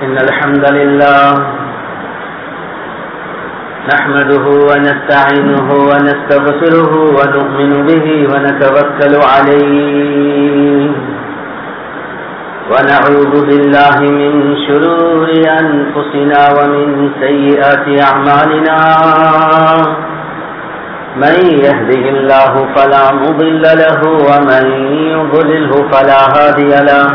إن الحمد لله نحمده ونستعينه ونستغفره ونؤمن به ونتوكل عليه ونعوذ بالله من شرور أنفسنا ومن سيئات أعمالنا من يهده الله فلا مضل له ومن يضلله فلا هادي له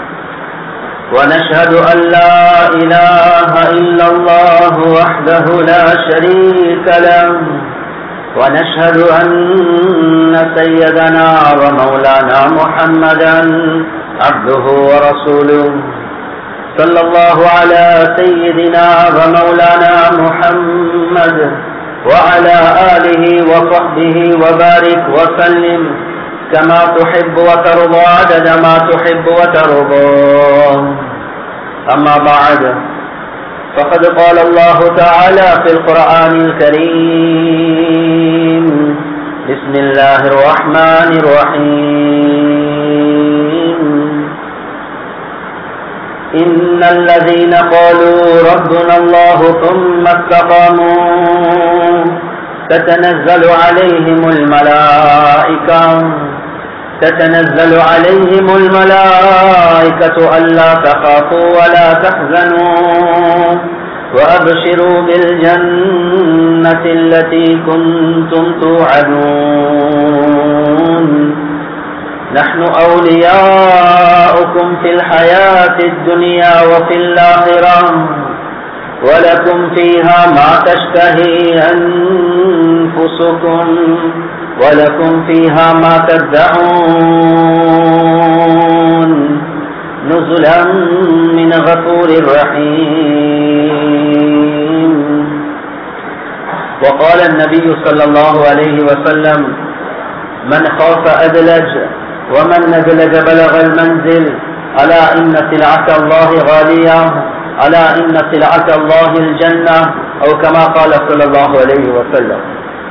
ونشهد أن لا إله إلا الله وحده لا شريك له ونشهد أن سيدنا ومولانا محمدا عبده ورسوله صلى الله على سيدنا ومولانا محمد وعلى آله وصحبه وبارك وسلم كما تحب وترضى عدد ما تحب وترضى أما بعد فقد قال الله تعالى في القرآن الكريم بسم الله الرحمن الرحيم إن الذين قالوا ربنا الله ثم استقاموا تتنزل عليهم الملائكة تتنزل عليهم الملائكة ألا تخافوا ولا تحزنوا وأبشروا بالجنة التي كنتم توعدون نحن أولياؤكم في الحياة الدنيا وفي الآخرة ولكم فيها ما تشتهي أنفسكم ولكم فيها ما تدعون نزلا من غفور رحيم وقال النبي صلى الله عليه وسلم من خاف أدلج ومن ندلج بلغ المنزل ألا إن سلعة الله غالية ألا إن سلعة الله الجنة أو كما قال صلى الله عليه وسلم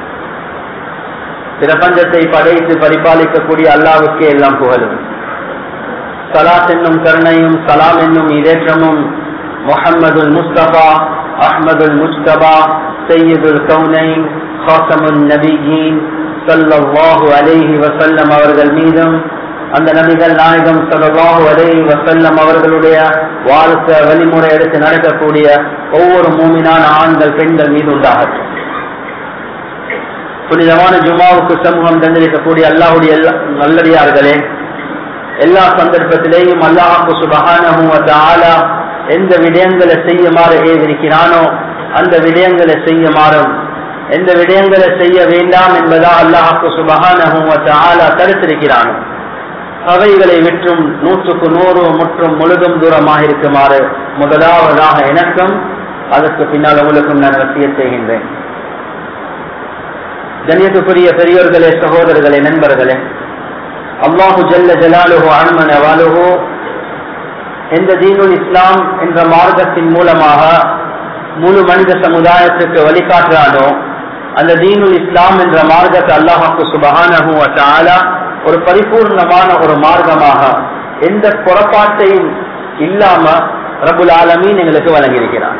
பிரபஞ்சத்தை படைத்து பரிபாலிக்கக்கூடிய அல்லாவுக்கே எல்லாம் புகழும் சலாத் என்னும் கருணையும் சலாம் என்னும் இதேற்றமும் முஹம்மதுல் முஸ்தபா அஹ்மதுல் முஸ்தபா சையதுல் கவுனைன் ஹாசமுல் நபியின் சல்லாஹு அலேஹி வசல்லம் அவர்கள் மீதும் அந்த நபிகள் நாயகம் சல்லாஹு அலேஹி வசல்லம் அவர்களுடைய வாழ்க்கை வழிமுறை எடுத்து நடக்கக்கூடிய ஒவ்வொரு மூமினான ஆண்கள் பெண்கள் மீது உண்டாகட்டும் புனிதமான ஜுமாவுக்கு சமூகம் தந்திருக்கக்கூடிய அல்லாஹுடைய நல்லடியார்களே எல்லா சந்தர்ப்பத்திலேயும் அல்லாஹு சுபகான எந்த விடயங்களை செய்யுமாறு ஏவிருக்கிறானோ அந்த விடயங்களை செய்யுமாறும் எந்த விடயங்களை செய்ய வேண்டாம் என்பதா அல்லாஹு சுபகான தடுத்திருக்கிறானோ அவைகளை விற்றும் நூற்றுக்கு நூறு முற்றும் முழுதும் தூரமாக இருக்குமாறு முதலாவதாக எனக்கும் அதற்கு பின்னால் உங்களுக்கும் நான் வசிய செய்கின்றேன் கண்ணியத்துக்குரிய பெரியோர்களே சகோதரர்களே நண்பர்களே அல்லாஹு ஜல்ல ஜலாலுஹோ அன்மன வாலுஹோ எந்த தீனுல் இஸ்லாம் என்ற மார்க்கத்தின் மூலமாக முழு மனித சமுதாயத்துக்கு வழிகாட்டுறானோ அந்த தீனுல் இஸ்லாம் என்ற மார்க்கத்தை அல்லாஹாக்கு சுபகானஹூ அட்டாலா ஒரு பரிபூர்ணமான ஒரு மார்க்கமாக எந்த புறப்பாட்டையும் இல்லாம ரபுல் ஆலமீன் எங்களுக்கு வழங்கியிருக்கிறான்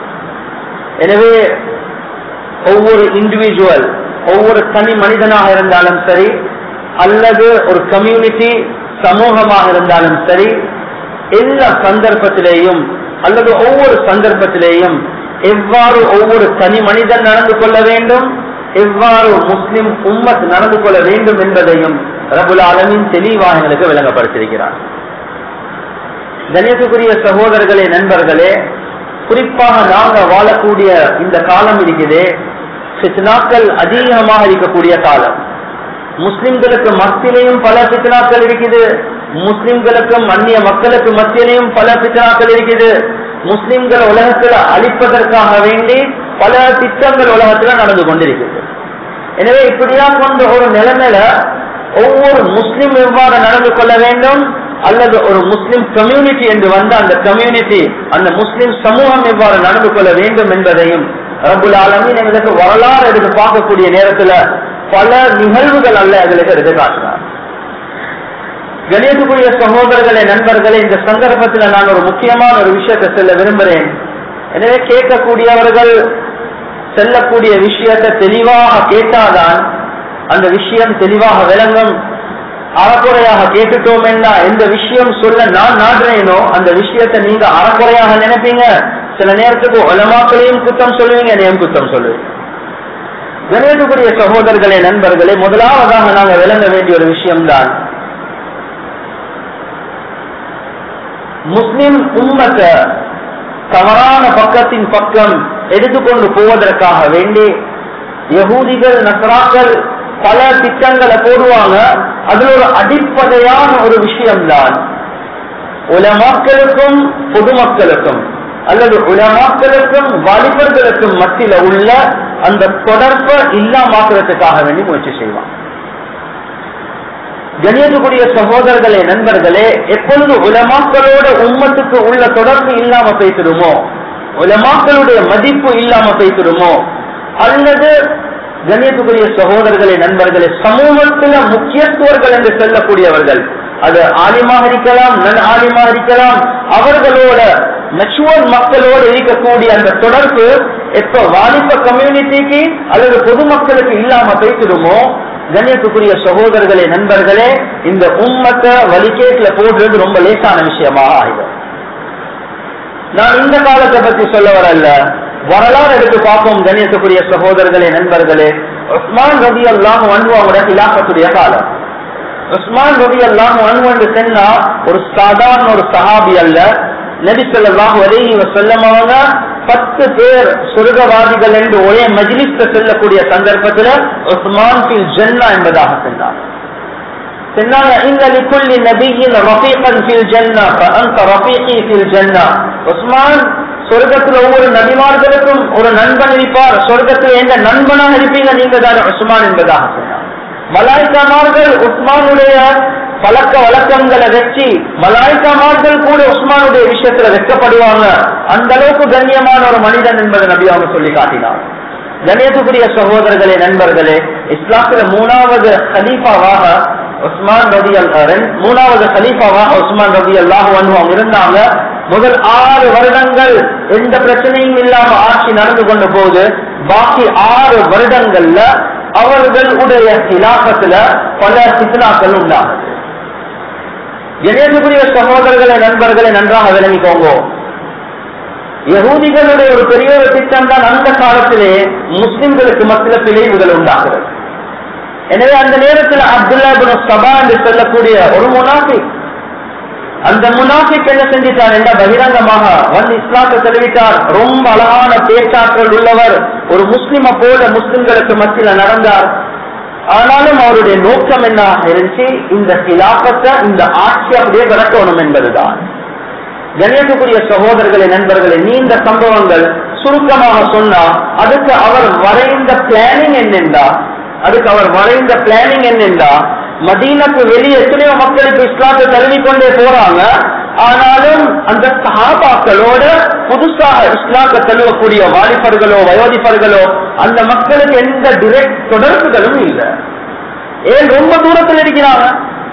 எனவே ஒவ்வொரு இண்டிவிஜுவல் ஒவ்வொரு தனி மனிதனாக இருந்தாலும் சரி அல்லது ஒரு கம்யூனிட்டி சமூகமாக இருந்தாலும் சரி எல்லா சந்தர்ப்பத்திலேயும் அல்லது ஒவ்வொரு சந்தர்ப்பத்திலேயும் எவ்வாறு ஒவ்வொரு தனி மனிதன் நடந்து கொள்ள வேண்டும் எவ்வாறு முஸ்லிம் உம்மத் நடந்து கொள்ள வேண்டும் என்பதையும் ரபுல் ஆலமின் தெளிவாக எங்களுக்கு விளங்கப்படுத்தியிருக்கிறார் கணியத்துக்குரிய சகோதரர்களே நண்பர்களே குறிப்பாக நாங்க வாழக்கூடிய இந்த காலம் இருக்குதே ஃபித்னாக்கள் அதிகமாக இருக்கக்கூடிய காலம் முஸ்லிம்களுக்கு மத்தியிலையும் பல பித்னாக்கள் இருக்குது முஸ்லிம்களுக்கும் அந்நிய மக்களுக்கு மத்தியிலையும் பல பித்னாக்கள் இருக்குது முஸ்லிம்கள் உலகத்தில் அழிப்பதற்காக வேண்டி பல திட்டங்கள் உலகத்தில் நடந்து கொண்டிருக்கிறது எனவே இப்படியா கொண்ட ஒரு நிலைமையில ஒவ்வொரு முஸ்லிம் எவ்வாறு நடந்து கொள்ள வேண்டும் அல்லது ஒரு முஸ்லிம் கம்யூனிட்டி என்று வந்த அந்த கம்யூனிட்டி அந்த முஸ்லிம் சமூகம் எவ்வாறு நடந்து கொள்ள வேண்டும் என்பதையும் ரபுல் ஆலமின் எங்களுக்கு வரலாறு எடுத்து பார்க்கக்கூடிய நேரத்துல பல நிகழ்வுகள் அல்ல எங்களுக்கு எடுத்து காட்டினார் கணியத்துக்குரிய சகோதரர்களே நண்பர்களே இந்த சந்தர்ப்பத்தில் நான் ஒரு முக்கியமான ஒரு விஷயத்தை சொல்ல விரும்புகிறேன் எனவே கேட்கக்கூடியவர்கள் செல்லக்கூடிய விஷயத்தை தெளிவாக கேட்டாதான் அந்த விஷயம் தெளிவாக விளங்கும் அறக்குறையாக கேட்டுட்டோம் என்ன எந்த விஷயம் சொல்ல நான் நாடுறேனோ அந்த விஷயத்தை நீங்க அறக்குறையாக நினைப்பீங்க சில நேரத்துக்கு உலமாக்களையும் குத்தம் சொல்லுவீங்க என்னையும் குத்தம் சொல்லுவீங்க கணேசக்குரிய சகோதரர்களே நண்பர்களே முதலாவதாக நாங்கள் விளங்க வேண்டிய ஒரு விஷயம்தான் முஸ்லிம் உம்மத்தை தவறான பக்கத்தின் பக்கம் எடுத்துக்கொண்டு போவதற்காக வேண்டி யகூதிகள் நசராக்கள் பல திட்டங்களை போடுவாங்க அதுல ஒரு அடிப்படையான ஒரு விஷயம்தான் உலமாக்களுக்கும் பொதுமக்களுக்கும் அல்லது உலமாக்களுக்கும் வாலிபர்களுக்கும் மத்தியில உள்ள அந்த தொடர்பை இல்லாமாக்குறதுக்காக வேண்டி முயற்சி செய்வான் கணியத்துக்குரிய சகோதரர்களே நண்பர்களே எப்பொழுது உலமாக்களோட உம்மத்துக்கு உள்ள தொடர்பு இல்லாம பேசிடுமோ உலமாக்களுடைய மதிப்பு இல்லாம பேசிடுமோ அல்லது கணியத்துக்குரிய சகோதரர்களே நண்பர்களே சமூகத்துல முக்கியத்துவர்கள் என்று சொல்லக்கூடியவர்கள் அது ஆலிமாக இருக்கலாம் நன் ஆலிமாக இருக்கலாம் அவர்களோட மெச்சுவர் மக்களோடு இருக்கக்கூடிய அந்த தொடர்பு எப்ப வாலிப கம்யூனிட்டிக்கு அல்லது பொதுமக்களுக்கு இல்லாம பேசிடுமோ கண்ணியத்துக்குரிய சகோதரர்களே நண்பர்களே இந்த உம்மத்தை வலிகேட்ல போடுறது ரொம்ப லேசான விஷயமாக ஆயிடும் நான் இந்த காலத்தை பத்தி சொல்ல வரல வரலாறு எடுத்து பார்ப்போம் கண்ணியத்துக்குரிய சகோதரர்களே நண்பர்களே உஸ்மான் ரவி அல்லாம் அன்புவோட இலாக்கத்துடைய காலம் உஸ்மான் ரவி அல்லாம் அன்பு என்று சொன்னா ஒரு சாதாரண ஒரு சஹாபி அல்ல நபி சொல்லாஹ் வரைஹி வசல்லம் அவங்க பத்து பேர் சொர்க்கவாதிகள் என்று ஒரே மஜ்லிஸ்ல செல்லக்கூடிய சந்தர்ப்பத்தில் உஸ்மான் பில் ஜன்னா என்பதாக சொன்னார் சொன்னாங்க இந்த லிக்குல்லி நபியின் ரஃபீகன் ஃபில் ஜன்னா ஃபஅன்த ரஃபீகி ஃபில் ஜன்னா உஸ்மான் சொர்க்கத்தில் ஒவ்வொரு நபிமார்களுக்கும் ஒரு நண்பன் இருப்பார் சொர்க்கத்தில் எந்த நண்பனாக இருப்பீங்க நீங்க தான் உஸ்மான் என்பதாக சொன்னார் மலாய்க்காமார்கள் உஸ்மானுடைய பழக்க வழக்கங்களை வச்சு மலாய்க்காமார்கள் கூட உஸ்மானுடைய விஷயத்துல வெட்கப்படுவாங்க அந்த அளவுக்கு கண்ணியமான ஒரு மனிதன் என்பதை நபி அவங்க சொல்லி காட்டினார் கணேசக்குரிய சகோதரர்களே நண்பர்களே இஸ்லாத்துல மூணாவது ஹலீஃபாவாக உஸ்மான் ரவி அல் மூணாவது ஹலீஃபாவாக உஸ்மான் ரவி அல்லாஹ் அவங்க இருந்தாங்க முதல் ஆறு வருடங்கள் எந்த பிரச்சனையும் இல்லாம ஆட்சி நடந்து கொண்ட போது பாக்கி ஆறு வருடங்கள்ல அவர்களுடைய இலாக்கத்துல பல சித்தனாக்கள் உண்டாகும் இணையத்துக்குரிய சகோதரர்களை நண்பர்களை நன்றாக விளங்கிக்கோங்க யகூதிகளுடைய ஒரு பெரிய ஒரு திட்டம் தான் அந்த காலத்திலே முஸ்லிம்களுக்கு மத்திய பிழைவுகள் உண்டாகிறது எனவே அந்த நேரத்தில் அப்துல்லா சபா என்று சொல்லக்கூடிய ஒரு முனாஃபி அந்த முனாஃபிக் என்ன செஞ்சிட்டார் என்ற பகிரங்கமாக வந்து இஸ்லாத்தை தெரிவித்தார் ரொம்ப அழகான பேச்சாற்றல் உள்ளவர் ஒரு முஸ்லிம போல முஸ்லிம்களுக்கு மத்தியில் நடந்தார் ஆனாலும் அவருடைய நோக்கம் என்ன இருந்துச்சு இந்த கிலாபத்தை இந்த ஆட்சி அப்படியே விரட்டணும் என்பதுதான் கணேசக்குரிய சகோதரர்களே நண்பர்களே நீண்ட சம்பவங்கள் சுருக்கமாக சொன்னா அதுக்கு அவர் வரைந்த பிளானிங் என்னென்றா அதுக்கு அவர் வரைந்த பிளானிங் என்னென்றா மதீனக்கு வெளியே எத்தனையோ மக்கள் இப்ப இஸ்லாத்தை தழுவி கொண்டே போறாங்க ஆனாலும் அந்த சஹாபாக்களோட புதுசாக இஸ்லாத்தை தழுவக்கூடிய வாலிபர்களோ வயோதிபர்களோ அந்த மக்களுக்கு எந்த டிரெக்ட் தொடர்புகளும் இல்லை ஏன் ரொம்ப தூரத்தில் இருக்கிறாங்க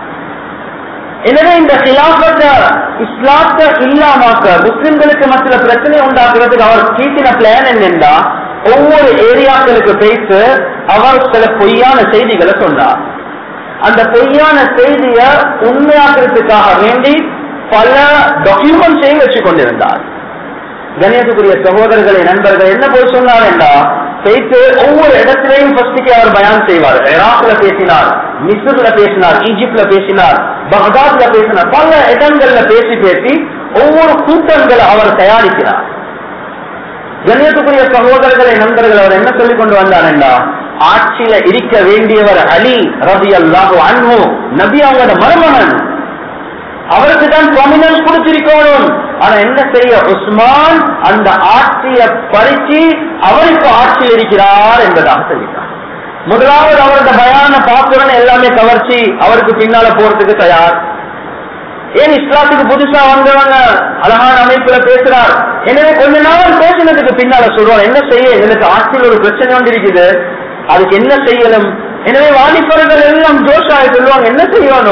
எனவே இந்த கிலாபத்தை இஸ்லாத்தை இல்லாமாக்க முஸ்லிம்களுக்கு மற்ற பிரச்சனை உண்டாக்குறதுக்கு அவர் கீட்டின பிளான் என்னென்றா ஒவ்வொரு ஏரியாக்களுக்கு பேசு அவர் சில பொய்யான செய்திகளை சொன்னார் அந்த பொய்யான செய்திய உண்மையாக்குறதுக்காக வேண்டி பல டாக்குமெண்ட்ஸையும் வச்சு கொண்டிருந்தார் கணேசக்குரிய சகோதரர்களை நண்பர்கள் என்ன போய் சொன்னார் என்றா பேச்சு ஒவ்வொரு இடத்திலையும் ஃபர்ஸ்டுக்கு அவர் பயான் செய்வார் ஈராக்ல பேசினார் மிஸ்ர்ல பேசினார் ஈஜிப்ட்ல பேசினார் பகதாத்ல பேசினார் பல இடங்கள்ல பேசி பேசி ஒவ்வொரு கூட்டங்களை அவர் தயாரிக்கிறார் கண்ணியத்துக்குரிய சகோதரர்களை நண்பர்கள் அவர் என்ன சொல்லிக் கொண்டு வந்தார் என்றா ஆட்சியில இருக்க வேண்டியவர் அலி ரவி அல்லாஹு அன்பு நபி அவங்களோட மருமகன் அவருக்கு தான் ப்ராமினன்ஸ் கொடுத்திருக்கணும் ஆனா என்ன செய்ய உஸ்மான் அந்த ஆட்சியை பறிச்சு அவருக்கு ஆட்சியில் இருக்கிறார் என்பதாக சொல்லிட்டார் முதலாவது அவரது பயான பாக்குறன் எல்லாமே கவர்ச்சி அவருக்கு பின்னால போறதுக்கு தயார் ஏன் இஸ்லாத்துக்கு புதுசா வந்தவங்க அழகான அமைப்புல பேசுறார் எனவே கொஞ்ச நாள் பேசினதுக்கு பின்னால சொல்றோம் என்ன செய்ய எனக்கு ஆட்சியில் ஒரு பிரச்சனை ஒன்று இருக்குது அதுக்கு என்ன செய்யணும் எனவே வாலிபர்கள் எல்லாம் ஜோஷாக சொல்லுவாங்க என்ன செய்யணும்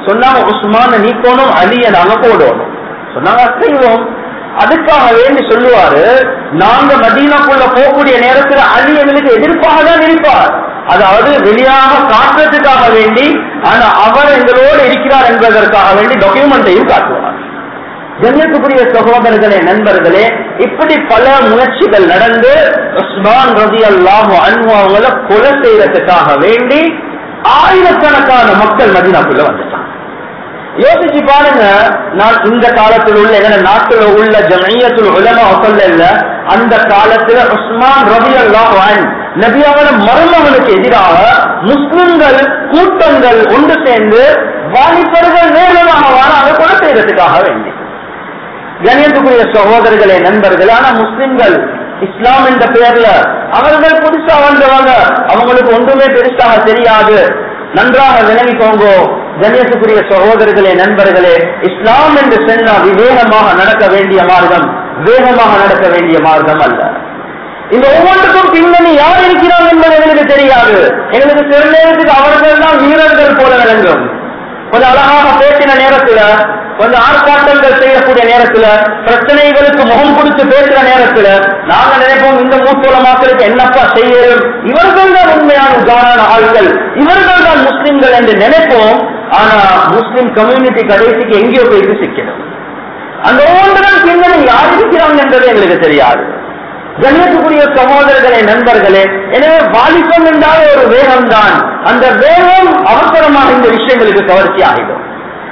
சொன்னாங்க உஸ்மான நீக்கணும் அலிய நாங்க போடணும் சொன்னாங்க செய்வோம் அதுக்காக வேண்டி சொல்லுவாரு நாங்க மதீனாக்குள்ள போகக்கூடிய நேரத்துல அலி எங்களுக்கு எதிர்ப்பாக தான் இருப்பார் அதாவது வெளியாக காட்டுறதுக்காக வேண்டி ஆனா அவர் எங்களோடு இருக்கிறார் என்பதற்காக வேண்டி டாக்குமெண்ட்டையும் காட்டுவார் கண்ணியத்துக்குரிய சகோதரர்களே நண்பர்களே இப்படி பல முயற்சிகள் நடந்து உஸ்மான் ரதி அல்லாஹு அன்பு அவங்கள கொலை செய்யறதுக்காக வேண்டி ஆயிரக்கணக்கான மக்கள் மதினாக்குள்ள வந்துட்டாங்க யோசிச்சு பாருங்க நான் இந்த காலத்தில் உள்ள எங்க நாட்டில் உள்ள ஜமையத்தில் உலமா சொல்ல அந்த காலத்துல உஸ்மான் ரவி அல்லாஹ் நபியாவோட மருமகனுக்கு எதிராக முஸ்லிம்கள் கூட்டங்கள் ஒன்று சேர்ந்து வாலிபர்கள் நேரமாக வராங்க கொலை செய்யறதுக்காக வேண்டி கணியத்துக்குரிய சகோதரர்களே நண்பர்கள் ஆனா முஸ்லிம்கள் இஸ்லாம் என்ற பெயர்ல அவர்கள் புதுசா வந்தவங்க அவங்களுக்கு ஒன்றுமே பெருசாக தெரியாது நன்றாக விளங்கிக்கோங்க கணியத்துக்குரிய சகோதரர்களே நண்பர்களே இஸ்லாம் என்று சொன்னா விவேகமாக நடக்க வேண்டிய மார்க்கம் வேகமாக நடக்க வேண்டிய மார்க்கம் அல்ல இந்த ஒவ்வொன்றுக்கும் பின்னணி யார் இருக்கிறார் என்பது எங்களுக்கு தெரியாது எங்களுக்கு சில நேரத்துக்கு அவர்கள் தான் வீரர்கள் போல விளங்கும் கொஞ்சம் அழகாக பேசின நேரத்துல கொஞ்சம் ஆர்ப்பாட்டங்கள் செய்யக்கூடிய நேரத்துல பிரச்சனைகளுக்கு முகம் கொடுத்து பேசுற நேரத்துல நாங்க நினைப்போம் இந்த மூத்தோல மக்களுக்கு என்னப்பா செய்யணும் இவர்கள் தான் உண்மையான உதாரண ஆள்கள் இவர்கள் தான் முஸ்லிம்கள் என்று நினைப்போம் ஆனா முஸ்லிம் கம்யூனிட்டி கடைசிக்கு எங்கேயோ போயிட்டு சிக்கணும் அந்த ஒவ்வொன்றுடன் பின்னணி யார் இருக்கிறாங்க என்பது எங்களுக்கு தெரியாது கண்ணியத்துக்குரிய சகோதரர்களே நண்பர்களே எனவே வாலிபம் என்றாலே ஒரு வேகம் தான் அந்த வேகம் அவசரமாக இந்த விஷயங்களுக்கு கவர்ச்சி ஆகிடும்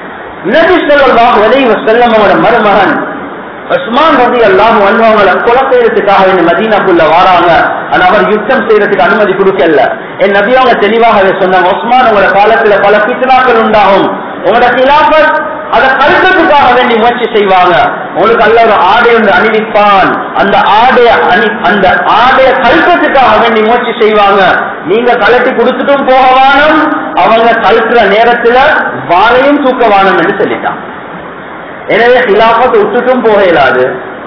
நபி சொல்லலாம் உதவி செல்லம் அவரோட மருமகன் உஸ்மான் ரதி அல்லாம் வந்தவங்களை கொலை செய்யறதுக்காக இந்த மதீனாக்குள்ள வாராங்க ஆனா அவர் யுத்தம் செய்யறதுக்கு அனுமதி கொடுக்கல என் நபி அவங்க தெளிவாகவே சொன்னாங்க உஸ்மான் உங்களோட காலத்துல பல பித்னாக்கள் உண்டாகும் உங்களோட கிலாபத் அதை கழுத்தத்துக்காக வேண்டி முயற்சி செய்வாங்க உங்களுக்கு அல்ல ஒரு ஆடை ஒன்று அணிவிப்பான் அந்த ஆடைய அணி அந்த ஆடைய கழுத்தத்துக்காக வேண்டி முயற்சி செய்வாங்க நீங்க கழட்டி கொடுத்துட்டும் போக வானம் அவங்க கழுத்துற நேரத்துல வாழையும் தூக்க வானம் என்று சொல்லிட்டான் எனவே ஹிலாபத்தை விட்டுட்டும் போக இயலாது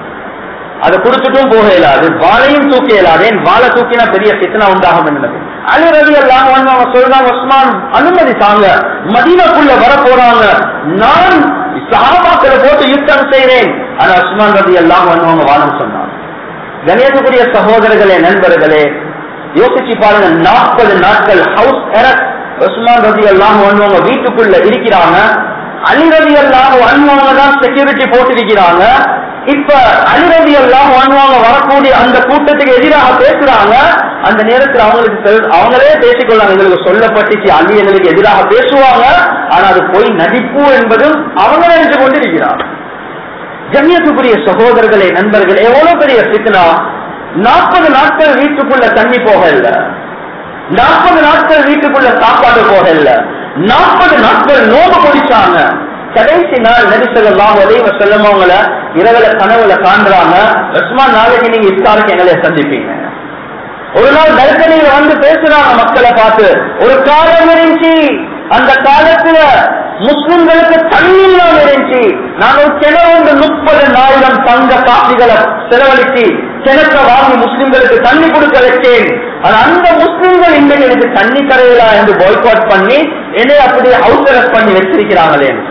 அதை கொடுத்துட்டும் போக இயலாது வாழையும் தூக்க இயலாது ஏன் வாழை தூக்கினா பெரிய சித்தனா உண்டாகும் என்பது அலி ரவி எல்லாம் அவங்க சொல்றாங்க உஸ்மான் அனுமதி தாங்க மதீனாக்குள்ள வர போறாங்க நான் சஹாபாக்களை போட்டு யுத்தம் செய்வேன் ஆனா உஸ்மான் ரவி எல்லாம் அவங்க வாழம் சொன்னாங்க கணேசக்குரிய சகோதரர்களே நண்பர்களே யோசிச்சு பாருங்க நாற்பது நாட்கள் ஹவுஸ் எரக் உஸ்மான் ரவி எல்லாம் அவங்க வீட்டுக்குள்ள இருக்கிறாங்க அலி ரவி எல்லாம் அன்வாங்க தான் செக்யூரிட்டி போட்டிருக்கிறாங்க இப்ப அலிரதி எல்லாம் வாங்குவாங்க வரக்கூடிய அந்த கூட்டத்துக்கு எதிராக பேசுறாங்க அந்த நேரத்தில் அவங்களுக்கு தெரி- அவங்களே பேசிக்கொள்ளாங்க எங்களுக்கு சொல்லப்பட்டுச்சு அலி எங்களுக்கு எதிராக பேசுவாங்க ஆனா அது போய் நடிப்பு என்பதும் அவங்க நினைச்சு கொண்டிருக்கிறார் ஜம்யத்துக்குரிய சகோதரர்களே நண்பர்களே எவ்வளவு பெரிய சிக்கனா நாற்பது நாட்கள் வீட்டுக்குள்ள தண்ணி போக இல்ல நாற்பது நாட்கள் வீட்டுக்குள்ள சாப்பாடு போக இல்ல நாற்பது நாட்கள் நோம்பு குடிச்சாங்க கடைசி நாள் நரிசல்லாம் உதவி செல்லமவங்கள இரவுல கனவுல காண்றாங்க உஸ்மான் நாளைக்கு நீங்க இஃப்தாருக்கு எங்களை சந்திப்பீங்க ஒரு நாள் தர்கனியில வந்து பேசுறாங்க மக்களை பார்த்து ஒரு காலம் இருந்துச்சு அந்த காலத்துல முஸ்லிம்களுக்கு தண்ணி இல்லாம இருந்துச்சு நான் ஒரு கிணறு முப்பது நாயிரம் தங்க காப்பிகளை செலவழிச்சு கிணற்ற வாங்கி முஸ்லிம்களுக்கு தண்ணி கொடுக்க வச்சேன் ஆனா அந்த முஸ்லிம்கள் இன்றைக்கு எனக்கு தண்ணி கரையிலா என்று பாய்காட் பண்ணி என்னை அப்படியே ஹவுஸ் அரெஸ்ட் பண்ணி வச்சிருக்கிறாங்களே என்று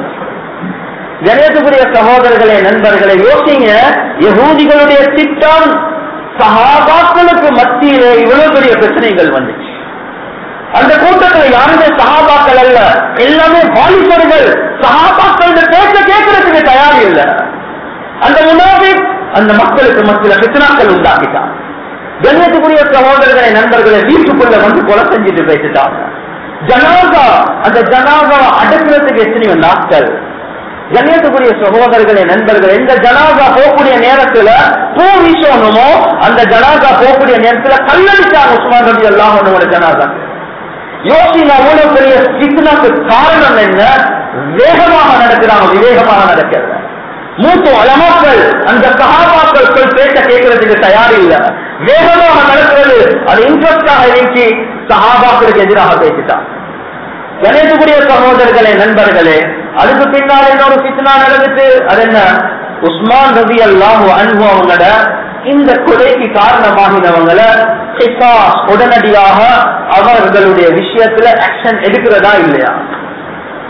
கணேசபுரிய சகோதரர்களே நண்பர்களே யோசிங்க யகூதிகளுடைய திட்டம் சஹாபாக்களுக்கு மத்தியிலே இவ்வளவு பெரிய பிரச்சனைகள் வந்துச்சு அந்த கூட்டத்துல யாருமே சஹாபாக்கள் அல்ல எல்லாமே வாலிபர்கள் சஹாபாக்கள் பேச்ச கேட்கறதுக்கு தயார் இல்ல அந்த முனாபி அந்த மக்களுக்கு மத்தியில பித்னாக்கள் உண்டாக்கிட்டான் கண்ணியத்துக்குரிய சகோதரர்களை நண்பர்களை வீட்டுக்குள்ள வந்து கொலை செஞ்சுட்டு பேசிட்டாங்க ஜனாதா அந்த ஜனாதாவை அடக்கிறதுக்கு எத்தனையோ நாட்கள் கண்ணியத்துக்குரிய சகோதரர்களே நண்பர்கள் எந்த ஜனாதா போகக்கூடிய நேரத்துல பூ வீசணுமோ அந்த ஜனாதா போகக்கூடிய நேரத்துல கல்லடிச்சாங்க உஸ்மான் ரபி எல்லாம் ஒண்ணு ஜனாதா யோசிங்க அவ்வளவு பெரிய சிக்னாக்கு காரணம் என்ன வேகமாக நடக்கிறாங்க விவேகமாக நடக்கிறது மூத்த அலமாக்கள் அந்த சகாபாக்கள் சொல் பேச்ச கேட்கறதுக்கு தயார் இல்ல வேகமாக நடக்கிறது அது இன்ட்ரெஸ்டாக இருந்துச்சு சகாபாக்களுக்கு எதிராக பேசிட்டான் கணேசக்குரிய சகோதரர்களே நண்பர்களே அதுக்கு பின்னால் இன்னொரு பித்னா நடந்துச்சு அது என்ன உஸ்மான் ரவி அல்லாஹு அன்பு அவங்களோட இந்த கொலைக்கு காரணமாகினவங்களை கிசாஸ் உடனடியாக அவர்களுடைய விஷயத்துல ஆக்ஷன் எடுக்கிறதா இல்லையா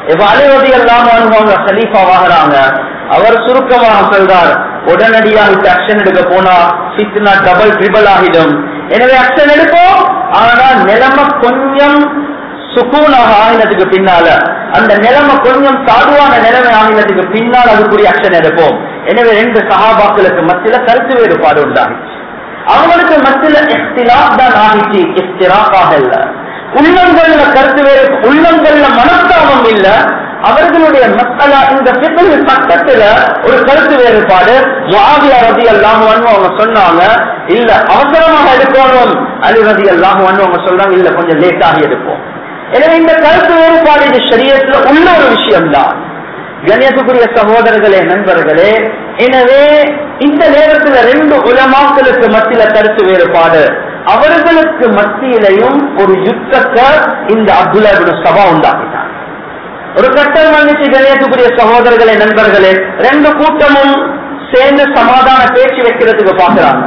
இப்ப அலைவதி எல்லாம் அவங்க சலீஃபா வாங்குறாங்க அவர் சுருக்கமாக சொல்றார் உடனடியாக ஆக்ஷன் எடுக்க போனா ஃபித்னா டபுள் ட்ரிபிள் ஆகிடும் எனவே ஆக்ஷன் எடுப்போம் ஆனா நிலைமை கொஞ்சம் சுகூனாக ஆகினதுக்கு பின்னால அந்த நிலைமை கொஞ்சம் சாதுவான நிலைமை ஆகினதுக்கு பின்னால் அதுக்குரிய ஆக்ஷன் எடுப்போம் எனவே ரெண்டு சகாபாக்களுக்கு மத்தியில கருத்து வேறுபாடு உண்டாகிச்சு அவங்களுக்கு மத்தியில இஃப்திலாப் தான் ஆகிச்சு இஃப்திராக்காக இல்ல உள்ளங்கள்ல கருத்து வேறு உள்ளங்கள்ல மனஸ்தாபம் இல்ல அவர்களுடைய மசாலா இந்த பித்தல் சட்டத்துல ஒரு கருத்து வேறுபாடு முஆவியா ரதி அல்லாஹ் அவங்க சொன்னாங்க இல்ல அவசரமாக எடுக்கணும் அலி ரதி அல்லாஹ் அவங்க சொல்றாங்க இல்ல கொஞ்சம் லேட்டாகி எடுப்போம் எனவே இந்த கருத்து வேறுபாடு இது சரியத்துல உள்ள ஒரு விஷயம்தான் கண்ணியத்துக்குரிய சகோதரர்களே நண்பர்களே எனவே இந்த நேரத்துல ரெண்டு உலமாக்களுக்கு மத்தியில கருத்து வேறுபாடு அவர்களுக்கு மத்தியிலையும் ஒரு யுத்தத்தை இந்த அப்துல்லா சபா உண்டாக்கிட்டாங்க ஒரு கட்டம் வந்துச்சு கண்ணியத்துக்குரிய சகோதரர்களே நண்பர்களே ரெண்டு கூட்டமும் சேர்ந்து சமாதான பேச்சு வைக்கிறதுக்கு பாக்குறாங்க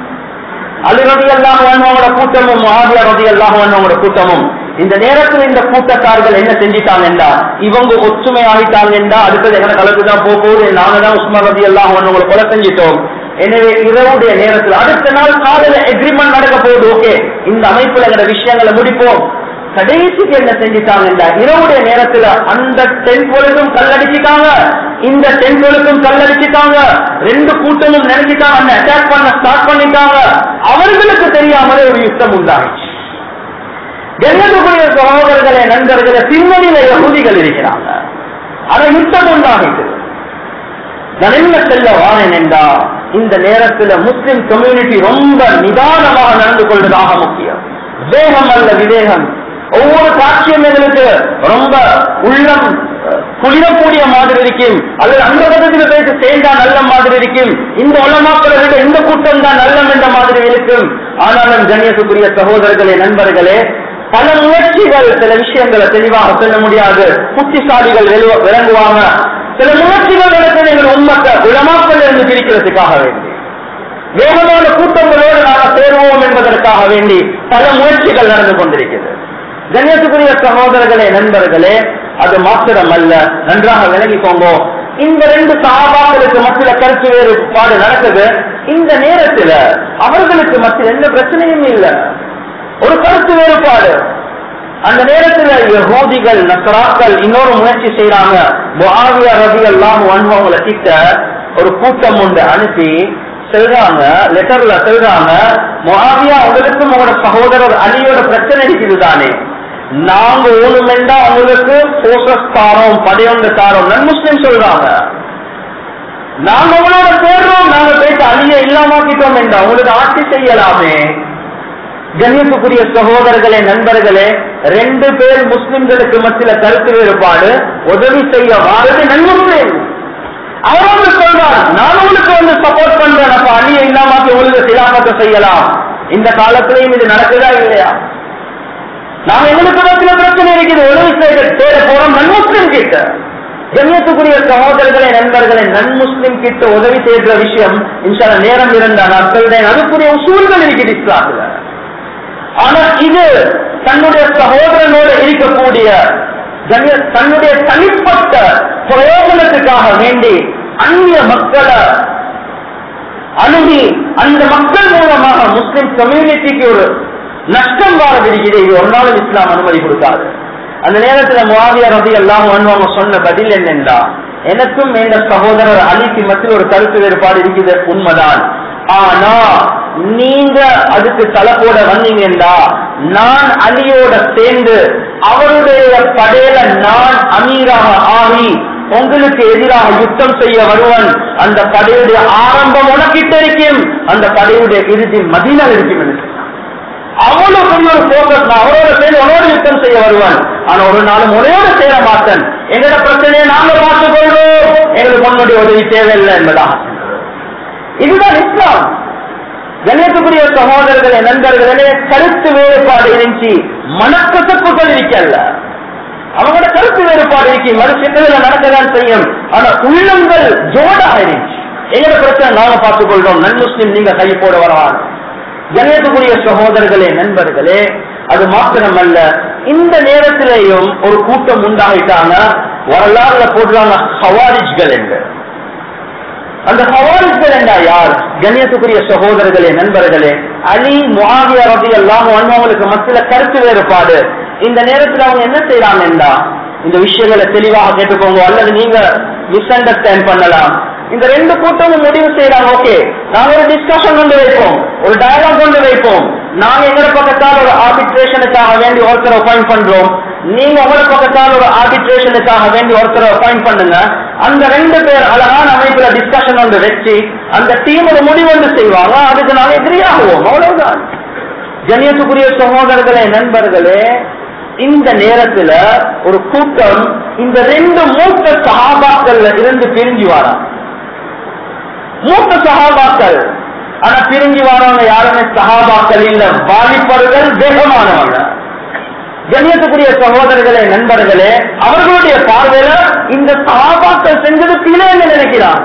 அலி ரதி அல்லாஹ் அவங்களோட கூட்டமும் ஆதியா ரதி அல்லாஹ் அவங்களோட கூட்டமும் இந்த நேரத்தில் இந்த கூட்டத்தார்கள் என்ன செஞ்சிட்டாங்கண்டா இவங்க ஒற்றுமை ஆகிட்டாங்கண்டா அடுத்தது எங்களை கலந்து தான் போக போகுது நாங்க தான் உஸ்மான் ரதி அல்லாஹ் உங்களை கொலை செஞ்சிட்டோம் எனவே இரவுடைய நேரத்தில் அடுத்த நாள் காலையில எக்ரிமெண்ட் நடக்க போகுது ஓகே இந்த அமைப்புல எங்க விஷயங்களை முடிப்போம் கடைசிக்கு என்ன செஞ்சிட்டாங்கண்டா இரவுடைய நேரத்துல அந்த டென்பொழுக்கும் கல்லடிச்சிட்டாங்க இந்த டென்பொழுக்கும் கல்லடிச்சிட்டாங்க ரெண்டு கூட்டமும் நினைச்சிட்டாங்க அந்த அட்டாக் பண்ண ஸ்டார்ட் பண்ணிட்டாங்க அவர்களுக்கு தெரியாமலே ஒரு யுத்தம் உண்டாகிச்சு கண்ணியத்துக்குரிய சகோதரர்களே நண்பர்களே பின்னணியில யகுதிகள் இருக்கிறாங்க அதை யுத்தம் உண்டாகிட்டு நான் என்ன செல்ல வாரேன் என்றா இந்த நேரத்துல முஸ்லிம் கம்யூனிட்டி ரொம்ப நிதானமாக நடந்து கொள்வதாக முக்கியம் வேகம் அல்ல விவேகம் ஒவ்வொரு சாட்சியம் எங்களுக்கு ரொம்ப உள்ளம் குளிரக்கூடிய மாதிரி இருக்கும் அல்லது அந்த பக்கத்தில் பேச சேர்ந்தா நல்ல மாதிரி இருக்கும் இந்த உலமாக்களை விட இந்த கூட்டம் தான் நல்லம் என்ற மாதிரி இருக்கும் ஆனாலும் கண்ணியத்துக்குரிய சகோதரர்களே நண்பர்களே பல முயற்சிகள் சில விஷயங்களை தெளிவாக சொல்ல முடியாது புத்திசாலிகள் வெளு- விளங்குவாங்க சில முயற்சிகள் நடத்த எங்கள் உண்மத்தை உலமாக்கள் இருந்து பிரிக்கிறதுக்காக வேண்டி வேகமான கூட்டங்களோடு நாங்கள் சேருவோம் என்பதற்காக வேண்டி பல முயற்சிகள் நடந்து கொண்டிருக்கிறது கண்ணியத்துக்குரிய சகோதரர்களே நண்பர்களே அது மாத்திரம் அல்ல நன்றாக விளங்கிக்கோங்க இந்த ரெண்டு சகாபாக்களுக்கு மத்தியில கருத்து வேறுபாடு நடக்குது இந்த நேரத்துல அவர்களுக்கு மத்தியில் எந்த பிரச்சனையும் இல்லை ஒரு கருத்து வேறுபாடு அந்த நேரத்துல யகூதிகள் நசராக்கள் இன்னொரு முயற்சி செய்யறாங்க முஆவியா ரதி எல்லாம் அவங்கள கிட்ட ஒரு கூட்டம் ஒன்று அனுப்பி செல்றாங்க லெட்டர்ல செல்றாங்க முஆவியா உங்களுக்கும் உங்களோட சகோதரர் அலியோட பிரச்சனை இருக்குது தானே நாங்க ஊனுமெண்டா அவங்களுக்கு போக்கஸ் தாரோம் படையொன்று தாரோம் நன் முஸ்லிம் சொல்றாங்க நாங்க உங்களோட சேர்றோம் நாங்க போயிட்டு அழிய இல்லாமாக்கிட்டோம் என்றா உங்களுக்கு ஆட்சி செய்யலாமே கண்ணியத்துக்குரிய சகோதரர்களே நண்பர்களே ரெண்டு பேர் முஸ்லிம்களுக்கு மத்தியில கருத்து வேறுபாடு உதவி செய்ய வாரது நன்முஸ்லிம் அவரோடு சொல்றார் நான் உங்களுக்கு வந்து சப்போர்ட் பண்றேன் அப்ப அணியை இல்லாமக்கி உங்களுக்கு சிலாமத்தை செய்யலாம் இந்த காலத்திலையும் இது நடக்குதா இல்லையா நாம எங்களுக்கு மத்தியில பிரச்சனை இருக்குது உதவி செய்ய தேட போறோம் நன்முஸ்லிம் கிட்ட கண்ணியத்துக்குரிய சகோதரர்களே நண்பர்களே நன்முஸ்லிம் கிட்ட உதவி செய்கிற விஷயம் இன்ஷால நேரம் இருந்தா நான் சொல்றேன் அதுக்குரிய உசூல்கள் இருக்குது இஸ்லாத்துல ஆனா இது தன்னுடைய சகோதரனோடு இருக்கக்கூடிய கண்ணிய- தன்னுடைய தனிப்பட்ட பிரயோஜனத்துக்காக வேண்டி அந்நிய மக்களை அணுகி அந்த மக்கள் மூலமாக முஸ்லிம் கம்யூனிட்டிக்கு ஒரு நஷ்டம் வரவிருக்கிறது இது ஒரு நாளும் இஸ்லாம் அனுமதி கொடுக்காது அந்த நேரத்துல முவாவியா ரதி எல்லாம் அவங்க சொன்ன பதில் என்னென்றா எனக்கும் என்ற சகோதரர் அலிக்கு மத்தியில் ஒரு கருத்து வேறுபாடு இருக்குது உண்மைதான் ஆனா நீங்க அதுக்கு தலை போட வந்தீங்கன்னா நான் அலியோட சேர்ந்து அவருடைய படையில நான் அமீராக ஆகி உங்களுக்கு எதிராக யுத்தம் செய்ய வருவன் அந்த படையுடைய ஆரம்பம் உனக்கிட்ட இருக்கும் அந்த படையுடைய இறுதி மதினால் இருக்கும் என்று சொன்னான். அவ்வளவு பெரிய ஒரு போக்கஸ் நான் அவரோட சேர்ந்து உன்னோட யுத்தம் செய்ய வருவான் ஆனா ஒரு நாளும் உனையோட சேர மாட்டேன் எங்களோட பிரச்சனையை நாங்க பார்த்துக் கொள்வோம் எங்களுக்கு உன்னுடைய உதவி தேவையில்லை என்பதாக இதுதான் இஸ்லாம் கணேசக்குரிய சகோதரர்களே நண்பர்களே கருத்து வேறுபாடு இருந்துச்சு மனக்கசப்புகள் இருக்கல்ல அவங்களோட கருத்து வேறுபாடு இருக்கு மறு சிந்தனையில நடக்கதான் செய்யும் ஆனா உள்ளங்கள் ஜோடாக இருந்துச்சு எங்களோட பிரச்சனை நாம பார்த்துக் கொள்றோம் நன் முஸ்லிம் நீங்க கை போட வரவான் கணேசக்குரிய சகோதரர்களே நண்பர்களே அது மாத்திரமல்ல இந்த நேரத்திலேயும் ஒரு கூட்டம் உண்டாகிட்டாங்க வரலாறுல போடுறாங்க ஹவாரிஜ்கள் என்று அந்த ஹவாரிஜ்கள் என்றா யார் கண்ணியத்துக்குரிய சகோதரர்களே நண்பர்களே அலி முகாவியா ரபி எல்லாம் அவங்களுக்கு மத்தியில கருத்து வேறுபாடு இந்த நேரத்தில் அவங்க என்ன செய்யறாங்க என்றா இந்த விஷயங்களை தெளிவாக கேட்டுக்கோங்க அல்லது நீங்க மிஸ் அண்டர்ஸ்டாண்ட் பண்ணலாம் இந்த ரெண்டு கூட்டமும் முடிவு செய்யறாங்க ஓகே நாங்க ஒரு டிஸ்கஷன் கொண்டு வைப்போம் ஒரு டயலாக் கொண்டு வைப்போம் நாங்க எங்க பக்கத்தால் ஒரு ஆர்பிட்ரேஷனுக்காக வேண்டி ஒருத்தரை அப்பாயிண்ட் பண்றோம் நீங்க உங்களோட பக்கத்தால் ஒரு ஆர்பிட்ரேஷனுக்காக வேண்டி ஒருத்தரை அப்பாயிண்ட் பண்ணுங்க அந்த ரெண்டு பேர் அழகான அமைப்புல டிஸ்கஷன் ஒன்று வச்சு அந்த டீம் ஒரு முடிவு ஒன்று செய்வாங்க அதுக்கு நாங்க எதிரியாகுவோம் அவ்வளவுதான் ஜனியத்துக்குரிய சகோதரர்களே நண்பர்களே இந்த நேரத்துல ஒரு கூட்டம் இந்த ரெண்டு மூத்த சகாபாக்கள்ல இருந்து பிரிஞ்சு வரான் மூத்த சகாபாக்கள் ஆனா பிரிஞ்சு வரவங்க யாருமே சகாபாக்கள் இல்ல வாலிபர்கள் வேகமானவங்க கண்ணியத்துக்குரிய சகோதரர்களே நண்பர்களே அவர்களுடைய பார்வையில இந்த சகாபாக்கள் செஞ்சது பிழைன்னு நினைக்கிறாங்க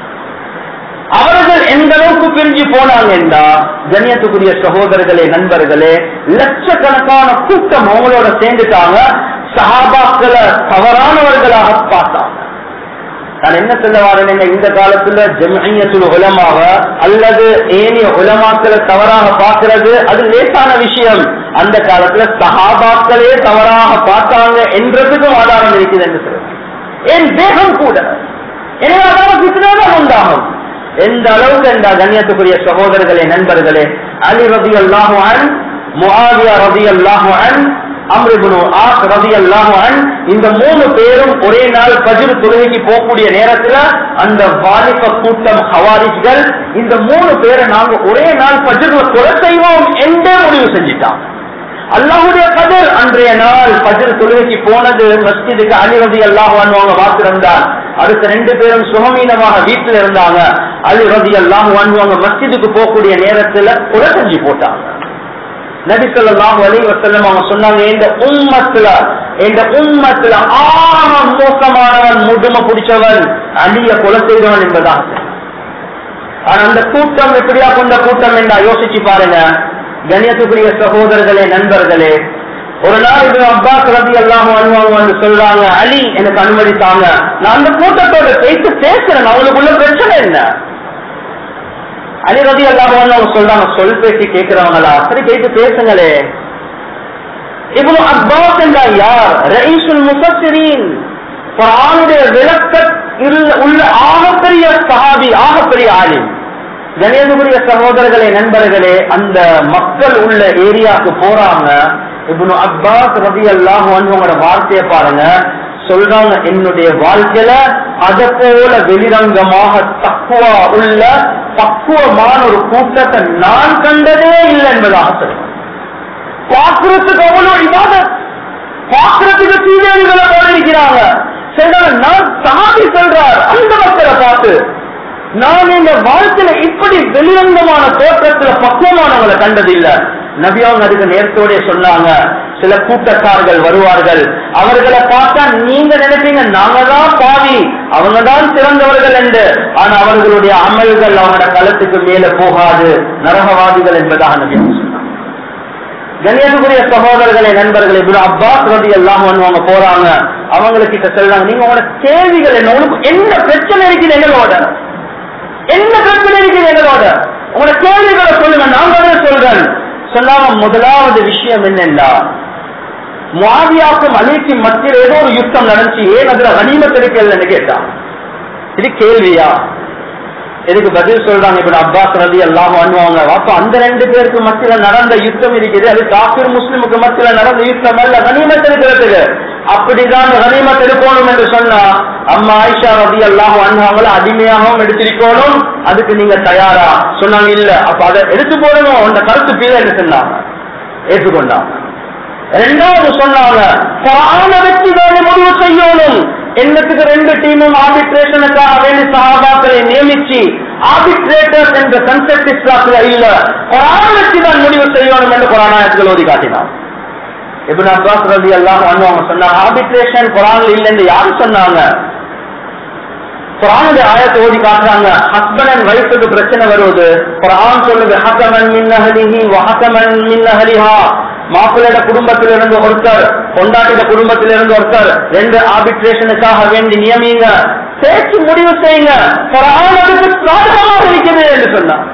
அவர்கள் எந்த அளவுக்கு பிரிஞ்சு போனாங்க என்றா கண்ணியத்துக்குரிய சகோதரர்களே நண்பர்களே லட்சக்கணக்கான கூட்டம் அவங்களோட சேர்ந்துட்டாங்க சகாபாக்களை தவறானவர்களாக பார்த்தாங்க நான் என்ன சொல்ல வரேன் இந்த காலத்துல ஜமியத்துல் உலமாக அல்லது ஏனிய உலமாக்களை தவறாக பார்க்கிறது அது லேசான விஷயம் அந்த காலத்துல சகாபாக்களே தவறாக பார்த்தாங்க என்றதுக்கும் ஆதாரம் இருக்குது என்று சொல்றேன் ஏன் வேகம் கூட எனவே அதாவது பித்னாதான் உண்டாகும் எந்த அளவுக்கு இந்த கண்ணியத்துக்குரிய சகோதரர்களே நண்பர்களே அலி ரபி அல்லாஹுவன் முஆவியா ரபி அல்லாஹுவன் அம்ருபுனு ஆஸ் ரபி அல்லாஹுவன் இந்த மூணு பேரும் ஒரே நாள் பஜிர் தொழுகைக்கு போகக்கூடிய நேரத்துல அந்த வாலிப கூட்டம் ஹவாரிஜ்கள் இந்த மூணு பேரை நாங்க ஒரே நாள் பஜிர்ல கொலை செய்வோம் என்றே முடிவு செஞ்சிட்டான் அல்லாஹுடைய கதிர் அன்றைய நாள் பஜர் தொழுகைக்கு போனது மஸ்ஜிதுக்கு அலி ரதி அல்லாஹ் அவங்க பார்த்திருந்தார் அடுத்த ரெண்டு பேரும் சுகமீனமாக வீட்டில் இருந்தாங்க அலி ரதி அல்லாஹ் அவங்க மஸ்ஜிதுக்கு போகக்கூடிய நேரத்துல கொலை செஞ்சு போட்டாங்க நபி சொல்லாஹு அலி வசல்லம் அவங்க சொன்னாங்க இந்த உம்மத்துல இந்த உம்மத்துல ஆக மோசமானவன் முதுமை பிடிச்சவன் அலிய கொலை செய்தவன் என்பதாக ஆனா அந்த கூட்டம் எப்படியா கொண்ட கூட்டம் என்றா யோசிச்சு பாருங்க கண்ணியத்துக்குரிய சகோதரர்களே நண்பர்களே ஒரு நாள் இது அப்பாஸ் ரபி எல்லாம் வந்து சொல்றாங்க அலி எனக்கு அனுமதித்தாங்க நான் அந்த கூட்டத்தோட பேசி பேசுறேன் அவங்களுக்குள்ள பிரச்சனை என்ன அலி ரதி எல்லாம் அவங்க சொல்றாங்க சொல் பேசி கேட்கிறவங்களா சரி பேசி பேசுங்களே இவ்வளவு அப்பாஸ் என்றா யார் ரயீசுல் முஃபஸ்ஸிரீன் குர்ஆனுடைய விளக்க உள்ள ஆகப்பெரிய சஹாபி ஆகப்பெரிய ஆலிம் கணேசபுரிய சகோதரர்களே நண்பர்களே அந்த மக்கள் உள்ள ஏரியாவுக்கு போறாங்க இப்னு அப்பாஸ் ரபி அல்லாஹ் உங்களோட வார்த்தையை பாருங்க சொல்றாங்க என்னுடைய வாழ்க்கையில அத போல வெளிரங்கமாக தக்குவா உள்ள பக்குவமான ஒரு கூட்டத்தை நான் கண்டதே இல்லை என்பதாக சொல்றேன் பாக்குறதுக்கு அவ்வளவு இவாதத் பாக்குறதுக்கு சீதேவிகளை போல இருக்கிறாங்க சொல்றாங்க நான் சாதி சொல்றார் அந்த மக்களை பார்த்து நான் இந்த வாழ்க்கையில இப்படி வெளிரங்கமான தோற்றத்துல பக்குவமானவங்களை கண்டதில்ல நபியாவும் அதுக்கு நேரத்தோட சொன்னாங்க சில கூட்டத்தார்கள் வருவார்கள் அவர்களை பார்த்தா நீங்க நினைப்பீங்க நாங்க தான் பாவி அவங்க தான் சிறந்தவர்கள் என்று ஆனா அவர்களுடைய அமல்கள் அவங்களோட களத்துக்கு மேல போகாது நரகவாதிகள் என்பதாக நபியாவும் சொன்னாங்க கண்ணியத்துக்குரிய சகோதரர்களே நண்பர்களே இப்படி அப்பாஸ் ரதி எல்லாம் அவங்க போறாங்க அவங்களுக்கு கிட்ட சொல்றாங்க நீங்க உங்களோட கேள்விகள் என்ன உங்களுக்கு என்ன பிரச்சனை இருக்குது எங்களோட என்ன பிரச்சனை இருக்குது எங்களோட உங்களோட கேள்விகளை சொல்லுங்க நான் தானே சொல்றேன் சொல்லாம முதலாவது விஷயம் என்னென்னா முவாவியாக்கும் அலிக்கும் மத்தியில் ஏதோ ஒரு யுத்தம் நடந்துச்சு ஏன் அதுல கனிமத் இருக்கலன்னு கேட்டான் இது கேள்வியா இதுக்கு பதில் சொல்றாங்க இப்ப அப்பாஸ் ரதி எல்லாம் பண்ணுவாங்க அப்ப அந்த ரெண்டு பேருக்கு மத்தியில நடந்த யுத்தம் இருக்குது அது காப்பீர் முஸ்லிமுக்கு மத்தியில நடந்த யுத்தம் அல்ல கனிமத் இருக்கிறதுக்கு அப்படிதான் கனிமத் எடுக்கணும் என்று சொன்னா அம்மா ஆயிஷா ரதி எல்லாம் வாழ்ந்தவங்கள அடிமையாகவும் எடுத்திருக்கணும் அதுக்கு நீங்க தயாரா சொன்னாங்க இல்ல அப்ப அதை எடுத்து போடணும் அந்த கருத்து பீழ என்று சொன்னாங்க ஏற்றுக்கொண்டாங்க ரெண்டாவது சொன்னாங்க வச்சு வேலை முடிவு செய்யணும் என்னத்துக்கு ரெண்டு டீமும் ஆர்பிட்ரேஷனுக்காக வேண்டி சகாபாக்களை நியமிச்சு ஆர்பிட்ரேட்டர் என்ற கன்செப்ட் இஸ்லாத்துல இல்ல குரான் வச்சு தான் முடிவு செய்யணும் என்று குரானாயத்தில் ஓதி காட்டினார் இப்ப அப்பாஸ் ரவி எல்லாம் அவங்க சொன்னாங்க ஆர்பிட்ரேஷன் குரான் இல்லைன்னு யாரு சொன்னாங்க குரானுடைய ஆயத்தை ஓதி காட்டுறாங்க ஹஸ்பண்ட் அண்ட் ஒய்ஃபுக்கு பிரச்சனை வருவது குரான் சொல்லுது ஹக்கமன் மின்னஹலிஹி வஹக்கமன் மின்னஹலிஹா மாப்பிள்ளையோட குடும்பத்திலிருந்து ஒருத்தர் கொண்டாட்டிட குடும்பத்திலிருந்து ஒருத்தர் ரெண்டு ஆர்பிட்ரேஷனுக்காக வேண்டி நியமிங்க பேச்சு முடிவு செய்யுங்க குரான் அதுக்கு சாதகமாக இருக்குது என்று சொன்னார்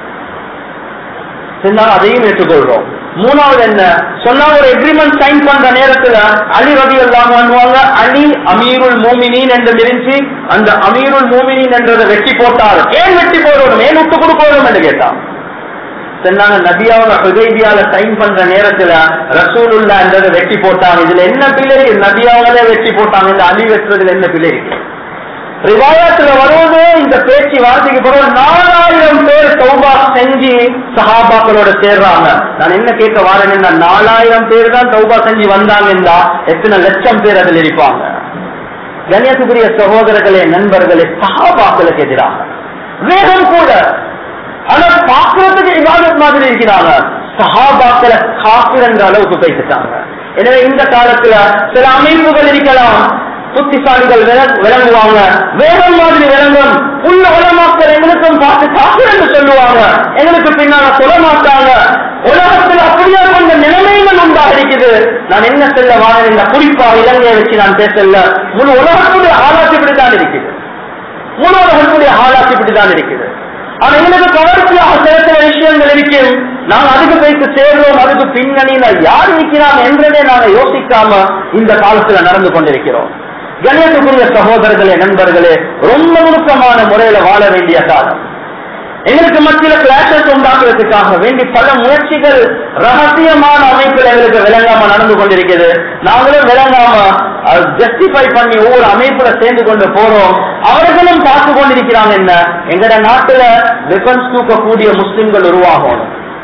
சொன்னாங்க அதையும் ஏற்றுக்கொள்றோம் மூணாவது என்ன சொன்னா ஒரு எக்ரிமெண்ட் சைன் பண்ற நேரத்துல அலி ரவி எல்லாம் பண்ணுவாங்க அலி அமீருல் மூமினின் என்று இருந்துச்சு அந்த அமீருல் மூமினின் என்றதை வெட்டி போட்டார் ஏன் வெட்டி போடணும் ஏன் விட்டு கொடுக்கணும் என்று கேட்டான் சொன்னாங்க நபியாவோட ஹுதைபியால சைன் பண்ற நேரத்துல ரசூலுல்லா என்றதை வெட்டி போட்டாங்க இதுல என்ன பிள்ளை நபியாவங்களே வெட்டி போட்டாங்க இந்த அலி வெட்டுறதுல என்ன பிள்ளை இருக்கு ரிவாயத்துல வருவது இந்த பேச்சு வார்த்தைக்கு பிறகு நாலாயிரம் பேர் தௌபா செஞ்சு சஹாபாக்களோட சேர்றாங்க நான் என்ன கேட்க வாரேன்னா நாலாயிரம் பேர் தான் தௌபா செஞ்சு வந்தாங்கன்னா எத்தனை லட்சம் பேர் அதில் இருப்பாங்க கண்ணியத்துக்குரிய சகோதரர்களே நண்பர்களே சஹாபாக்களுக்கு எதிராக வேகம் கூட ஆனா பாக்குறதுக்கு இவாதத் மாதிரி இருக்கிறாங்க சஹாபாக்களை காப்பிர் என்ற அளவுக்கு பேசிட்டாங்க எனவே இந்த காலத்துல சில அமைப்புகள் இருக்கலாம் புத்திசாலிகள் விள- விளங்குவாங்க வேகம் மாதிரி விளங்கும் உள்ள உலமாக்கள் எங்களுக்கும் பார்த்து காப்பிர் என்று சொல்லுவாங்க எங்களுக்கு பின்னால சொல்ல மாட்டாங்க உலகத்தில் அப்படியே கொண்ட நிலைமைகள் உண்டாக இருக்குது நான் என்ன சொல்ல வாங்க இந்த குறிப்பா இலங்கையை வச்சு நான் பேசல முழு உலகத்துடைய ஆளாட்சி இப்படித்தான் இருக்குது முழு உலகத்துடைய ஆளாட்சி இப்படித்தான் இருக்குது ஆனா எங்களுக்கு கவர்ச்சியாக சில சில விஷயங்கள் இருக்கும் நாங்க அதுக்கு போயிட்டு சேர்றோம் அதுக்கு பின்னணியில யார் நிற்கிறாங்க என்றதே நாங்க யோசிக்காம இந்த காலத்துல நடந்து கொண்டிருக்கிறோம் கணேசக்குரிய சகோதரர்களே நண்பர்களே ரொம்ப நுணுக்கமான முறையில வாழ வேண்டிய காலம் எங்களுக்கு மத்தியில கிளாஷஸ் உண்டாக்குறதுக்காக வேண்டி பல முயற்சிகள் ரகசியமான அமைப்பில் எங்களுக்கு விளங்காம நடந்து கொண்டிருக்கிறது நாங்களும் விளங்காம ஜஸ்டிஃபை பண்ணி ஒவ்வொரு அமைப்புல சேர்ந்து கொண்டு போறோம் அவர்களும் பார்த்து கொண்டிருக்கிறாங்க என்ன எங்கட நாட்டுல வெப்பன்ஸ் தூக்கக்கூடிய முஸ்லிம்கள் உருவாகணும்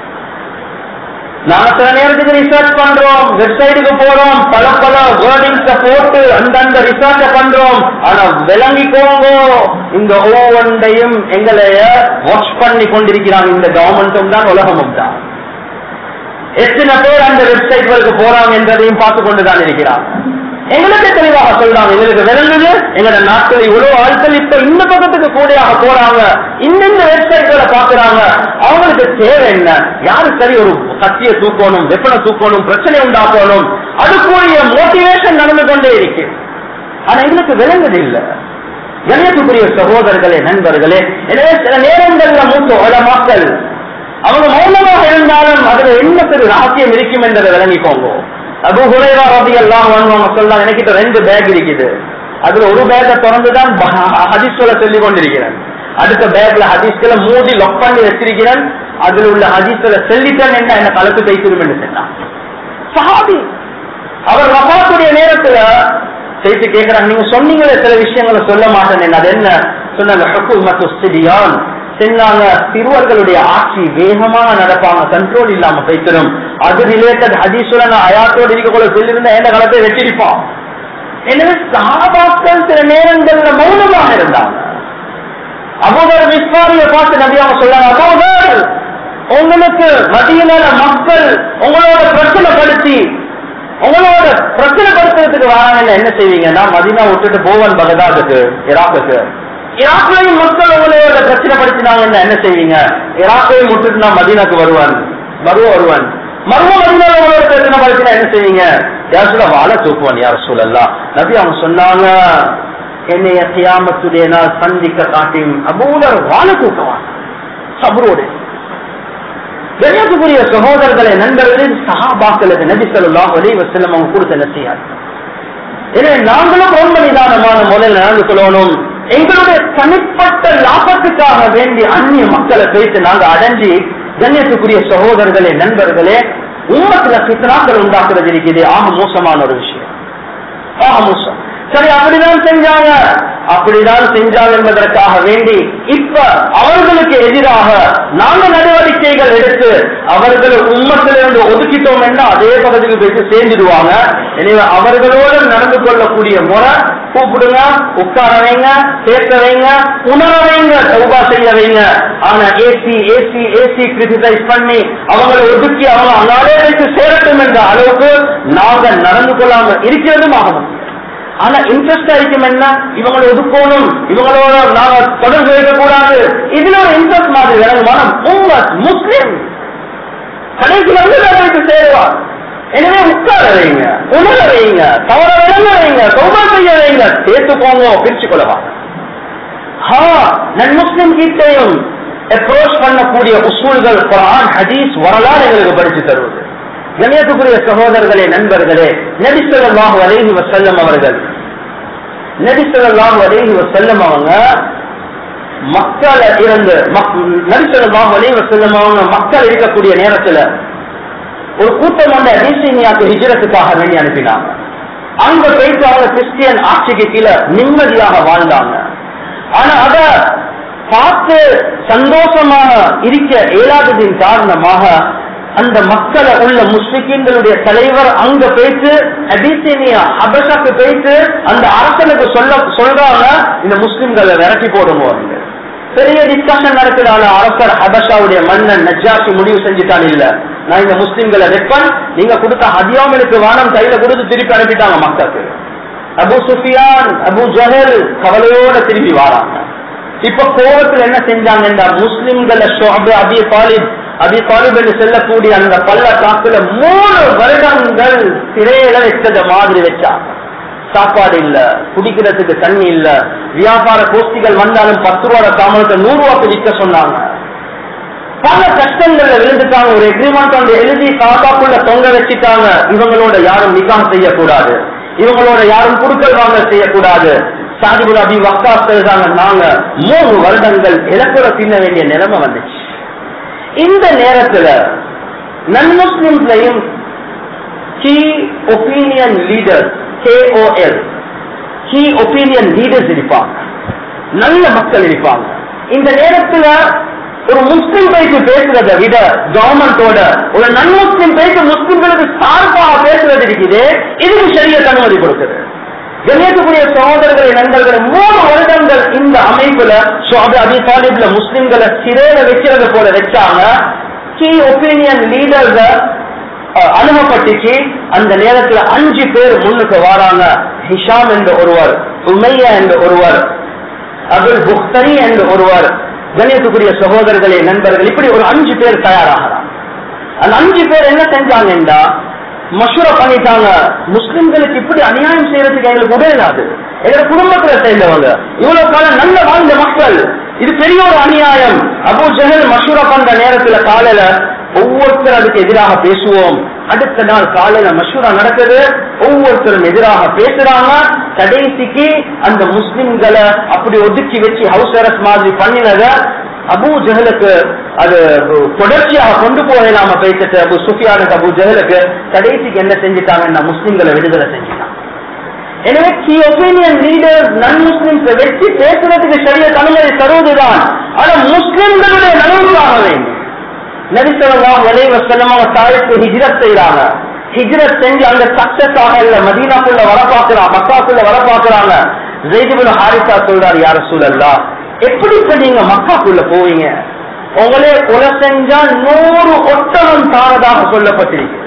நாங்க சில நேரத்துக்கு ரிசர்ச் பண்றோம் வெப்சைட்டுக்கு போறோம் பல பல வேர்டிங்ஸ போட்டு அந்தந்த ரிசர்ச்ச பண்றோம் ஆனா விளங்கிக்கோங்க இந்த ஒவ்வொன்றையும் எங்களைய வாட்ச் பண்ணி கொண்டிருக்கிறாங்க இந்த கவர்மெண்ட்டும் தான் உலகமும் தான் எத்தனை பேர் அந்த வெப்சைட்களுக்கு போறாங்க என்றதையும் பார்த்து கொண்டுதான் இருக்கிறாங்க எங்களுக்கு தெளிவாக சொல்றாங்க எங்களுக்கு விளங்குது எங்களோட நாட்டில் இவ்வளவு ஆட்கள் இப்ப இந்த பக்கத்துக்கு கூடையாக போறாங்க இந்தந்த வெப்சைட்களை பாக்குறாங்க அவங்களுக்கு தேவை என்ன யாரு சரி ஒரு கத்திய தூக்கணும் வெப்பனை தூக்கணும் பிரச்சனை உண்டாக்கணும் அதுக்குரிய மோட்டிவேஷன் நடந்து கொண்டே இருக்கு ஆனா எங்களுக்கு விளங்குது இல்ல கணேசக்குரிய சகோதரர்களே நண்பர்களே எனவே சில நேரங்கள்ல மூத்த உலமாக்கள் அவங்க மௌனமாக இருந்தாலும் அதுல என்ன பெரிய ரகசியம் இருக்கும் என்றதை விளங்கிக்கோங்க அபு ஹுரைரா ரதி எல்லாம் வாங்குவாங்க சொல்லலாம் எனக்கிட்ட ரெண்டு பேக் இருக்குது அதுல ஒரு பேக்கை திறந்துதான் ஹதீஸ்களை சொல்லி கொண்டிருக்கிறேன் அடுத்த பேக்ல ஹதீஸ்களை மூடி லொக் பண்ணி வச்சிருக்கிறேன் அதுல உள்ள ஹதீஸ்களை சொல்லிட்டேன் என்ன என்ன கலப்பு தைத்திரும் என்று சொன்னான் சஹாபி அவர் வஃபாத்துடைய நேரத்துல செய்து கேட்கிறாங்க நீங்க சொன்னீங்களே சில விஷயங்களை சொல்ல மாட்டேன் அது என்ன சொன்னாங்க ஹுக்குமத்து சிடியான் சொன்னாங்க சிறுவர்களுடைய ஆட்சி வேகமாக நடப்பாங்க கண்ட்ரோல் இல்லாம போய்த்திடும் அது ரிலேட்டட் ஹதீஸ்வரன் அயாத்தோடு இருக்கக்கூட சொல்லியிருந்தா என்ன காலத்தை வெட்டிருப்பான் எனவே சஹாபாக்கள் சில நேரங்கள்ல மௌனமாக இருந்தாங்க அபூதர் விஸ்வாரியை பார்த்து நபி அவங்க சொல்றாங்க அபூதர் உங்களுக்கு மதியனால மக்கள் உங்களோட பிரச்சனை படுத்தி உங்களோட பிரச்சனை படுத்துறதுக்கு வராங்க என்ன செய்வீங்கன்னா மதினா விட்டுட்டு போவன் பகதாதுக்கு ஈராக்குக்கு ஈராக்லையும் மக்கள் உங்களோட பிரச்சனை படுத்தினாங்கன்னா என்ன செய்வீங்க ஈராக்கையும் விட்டுட்டு நான் மதீனாக்கு வருவான் மருவ வருவான் மருவ மதினால உங்களோட பிரச்சனை படுத்தினா என்ன செய்வீங்க யார் சொல்ல வாழ தூக்குவான் யார் சொல்லலாம் நபி அவங்க சொன்னாங்க என்னைய கியாமத்துடைய நாள் சந்திக்க காட்டியும் அபூதர் வாழ தூக்குவான் சபரோடு கண்ணியத்துக்குரிய சகோதரர்களை நண்பர்களே சஹாபாக்களுக்கு நபி ஸல்லல்லாஹு அலைஹி வஸல்லம் அவங்க கொடுத்த நசிஹத் எனவே நாங்களும் ரொம்ப நிதானமான முறையில் நடந்து கொள்ளணும் எங்களுடைய தனிப்பட்ட லாபத்துக்காக வேண்டி அந்நிய மக்களை பேசி நாங்க அடைஞ்சி கண்ணியத்துக்குரிய சகோதரர்களே நண்பர்களே உம்மத்துல சித்தனாக்கள் உண்டாக்குறது இருக்குது ஆக மோசமான ஒரு விஷயம் ஆக மோசம் சரி அப்படிதான் செஞ்சாங்க அப்படிதான் செஞ்சாங்க என்பதற்காக வேண்டி இப்ப அவர்களுக்கு எதிராக நாங்க நடவடிக்கைகள் எடுத்து அவர்களை உம்மத்திலிருந்து ஒதுக்கிட்டோம் என்றால் அதே பகுதிக்கு போயிட்டு சேர்ந்துடுவாங்க எனவே அவர்களோடு நடந்து கொள்ளக்கூடிய முறை கூப்பிடுங்க உட்கார வைங்க பேச வைங்க உணர வைங்க சௌபா செய்ய வைங்க ஆனா ஏசி ஏசி ஏசி கிரிட்டிசைஸ் பண்ணி அவங்களை ஒதுக்கி அவங்க அங்காலே வைத்து சேரட்டும் என்ற அளவுக்கு நாங்க நடந்து கொள்ளாம இருக்கிறதும் ஆக முடியும் ஆனா இன்ட்ரெஸ்ட் ஆയിരിக்கும் என்ன இவங்களை ஒதுக்கணும் இவங்களோட நாங்க தொடர்பு வைக்கக்கூடாது இதுல ஒரு இன்ட்ரெஸ்ட் மாதிரி விளங்குமான உம்மத் முஸ்லிம் கடைசியில் வந்து போயிட்டு சேருவார் எனவே உட்கார வைங்க உணர வைங்க தவற விளங்க வைங்க சௌபா செய்ய வைங்க சேர்த்துக்கோங்க பிரிச்சு கொள்ளவாங்க ஹா நன் முஸ்லிம் கிட்டையும் அப்ரோச் பண்ணக்கூடிய உசூல்கள் குரான் ஹதீஸ் வரலாறு எங்களுக்கு படிச்சு தருவது கணியத்துக்குரிய சகோதரர்களே நண்பர்களே நபிசல்லாஹு அலைஹி வசல்லம் அவர்கள் நபிசல்லாஹு அலைஹி வசல்லம் அவங்க மக்கள் இருந்து நபிசல்லாஹு அலைஹி வசல்லம் அவங்க மக்கள் இருக்கக்கூடிய நேரத்துல ஒரு கூட்டம் வந்து அபிசீனியாக்கு ஹிஜரத்துக்காக வேண்டி அனுப்பினாங்க அங்க போயிட்டு அவங்க கிறிஸ்டியன் ஆட்சிக்கு கீழே நிம்மதியாக வாழ்ந்தாங்க ஆனா அத பார்த்து சந்தோஷமாக இருக்க இயலாததின் காரணமாக அந்த மக்களை உள்ள முஸ்லிம்களுடைய தலைவர் அங்க போயிட்டு அபிசேனியா ஹபஷாக்கு போயிட்டு அந்த அரசனுக்கு சொல்ல சொல்றாங்க இந்த முஸ்லிம்களை விரட்டி போடுவோம் பெரிய டிஸ்கஷன் நடக்குதான அரசர் ஹபஷாவுடைய மன்னன் நஜாசி முடிவு செஞ்சுட்டான் இல்ல நான் இந்த முஸ்லிம்களை வெப்பன் நீங்க கொடுத்த ஹதியாமலுக்கு வானம் கையில கொடுத்து திருப்பி அனுப்பிட்டாங்க மக்களுக்கு அபு சுஃபியான் அபு ஜஹல் கவலையோட திரும்பி வராங்க இப்ப கோபத்தில் என்ன செஞ்சாங்கன்னா முஸ்லிம்களை அபி தாலிப் அபி தாலிப் என்று செல்லக்கூடிய அந்த பள்ளத்தாக்குல மூணு வருடங்கள் சிறையில வச்சத மாதிரி வச்சாங்க சாப்பாடு இல்ல குடிக்கிறதுக்கு தண்ணி இல்ல வியாபார கோஷ்டிகள் வந்தாலும் பத்து ரூபா தாமதத்தை நூறு ரூபாய்க்கு விற்க சொன்னாங்க பல கஷ்டங்கள்ல விழுந்துட்டாங்க ஒரு எக்ரிமெண்ட் வந்து எழுதி காக்காக்குள்ள தொங்க வச்சுட்டாங்க இவங்களோட யாரும் நிகாம் செய்யக்கூடாது இவங்களோட யாரும் குடுக்கல் வாங்க செய்யக்கூடாது சாதிபுல் அபி வக்கா செய்தாங்க நாங்க மூணு வருடங்கள் இலக்குற தின்ன வேண்டிய நிலைமை வந்துச்சு இந்த நேரத்துல நன் முஸ்லிம்லையும் key opinion leader KOL key opinion leaders இருப்பாங்க நல்ல மக்கள் இருப்பாங்க இந்த நேரத்துல ஒரு முஸ்லிம் பேசி பேசுறதை விட கவர்மெண்டோட ஒரு நன் முஸ்லிம் பேசி முஸ்லிம்களுக்கு சார்பாக பேசுறது இருக்குது இதுக்கு சரிய அனுமதி கொடுக்குது கணேசக்கூடிய சகோதரர்களை நண்பர்கள் மூணு வருடங்கள் இந்த அமைப்புல அபி தாலிப்ல முஸ்லிம்களை சிறையில வைக்கிறது போல வச்சாங்க கீ ஒப்பீனியன் லீடர்ஸ அனுமப்பட்டுச்சு அந்த நேரத்துல அஞ்சு பேர் முன்னுக்கு வராங்க ஹிஷாம் என்ற ஒருவர் உமையா என்ற ஒருவர் அபுல் புக்தரி என்ற ஒருவர் கணேசக்குரிய சகோதரர்களே நண்பர்கள் இப்படி ஒரு அஞ்சு பேர் தயாராகிறாங்க அந்த அஞ்சு பேர் என்ன செஞ்சாங்கன்னா மசூரா பண்ணிட்டாங்க முஸ்லிம்களுக்கு இப்படி அநியாயம் செய்யறதுக்கு எங்களுக்கு உடையலாது எங்க குடும்பத்துல சேர்ந்தவங்க இவ்வளவு காலம் நல்ல வாழ்ந்த மக்கள் இது பெரிய ஒரு அநியாயம் அபு ஜஹல் மசூரா பண்ற நேரத்துல காலையில ஒவ்வொருத்தரும் அதுக்கு எதிராக பேசுவோம் அடுத்த நாள் காலையில மசூரா நடக்குது ஒவ்வொருத்தரும் எதிராக பேசுறாங்க கடைசிக்கு அந்த முஸ்லிம்களை அப்படி ஒதுக்கி வச்சு ஹவுஸ் அரஸ்ட் மாதிரி பண்ணினத அபு ஜஹலுக்கு அது தொடர்ச்சியாக கொண்டு போக நாம பேசிட்டு அபு சுஃபியானுக்கு அபு ஜஹலுக்கு கடைசிக்கு என்ன செஞ்சுட்டாங்கன்னா முஸ்லிம்களை விடுதலை செஞ்சுட்டாங்க எனவே கி ஒப்பீனியன் லீடர் நன் முஸ்லிம்ஸ் வச்சு பேசுறதுக்கு சரிய அனுமதி தருவதுதான் ஆனா முஸ்லிம்களுடைய நலவுக்காக வேண்டும் நபிசல்லாம் வலைவ செல்லமாக தாய்க்கு ஹிஜ்ரத் செய்யறாங்க ஹிஜ்ரத் செஞ்சு அங்க சக்சஸ் ஆக இல்ல மதீனாக்குள்ள வர பாக்குறான் மக்காக்குள்ள வர பாக்குறாங்க ஜெய்திபுல் ஹாரிசா சொல்றாரு யார சூழல்லா எப்படி இப்ப நீங்க மக்காக்குள்ள போவீங்க உங்களே கொலை செஞ்சா நூறு ஒட்டகம் தானதாக சொல்லப்பட்டிருக்கு